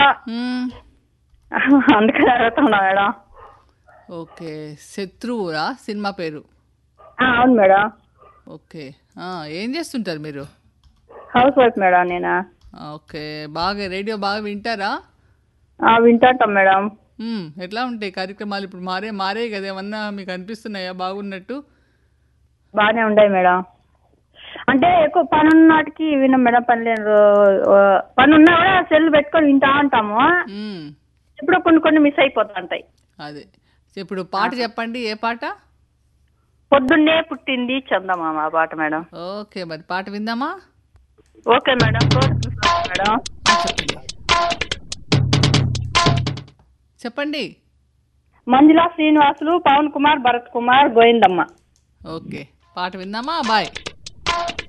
మ్మ్. అందుకని అడుగుతున్నా madam okay శత్రువురా cinema పేరు ఆ, అవును మేడం ఓకే ఆ, ఏం చేస్తుంటారు మీరు హౌస్ వైఫ్ మేడం నేను ఆ, ఓకే బాగా రేడియో బాగా వింటారా ఆ, వింటాంటాం మేడం మ్మ్. ఎట్లా ఉంటాయి కార్యక్రమాలు ఇప్పుడు మారే మారే కదా ఏమన్నా మీకు అనిపిస్తున్నాయా బాగున్నట్టు బాగానే ఉన్నాయి మేడం అంటే ఎక్కువ పని ఉన్నటికి వినం మేడం పని లేని రో- పని ఉన్నా కూడా సెల్ పెట్టుకొని వింటా ఉంటాము మ్మ్. ఇప్పుడు కొన్ని కొన్ని మిస్ అయిపోతుంటాయి అదే ఇప్పుడు పాట చెప్పండి ఏ పాట పొద్దున్నే పుట్టింది చందమామ ఆ పాట మేడం ఓకే మరి పాట విందామా ఓకే మేడం కోరుకుంటున్నాను మేడం ఆ, చెప్పండి చెప్పండి మంజుల శ్రీనివాసులు పవన్ కుమార్ భరత్ కుమార్ గోవిందమ్మ ఓకే పాట విందామా బాయ్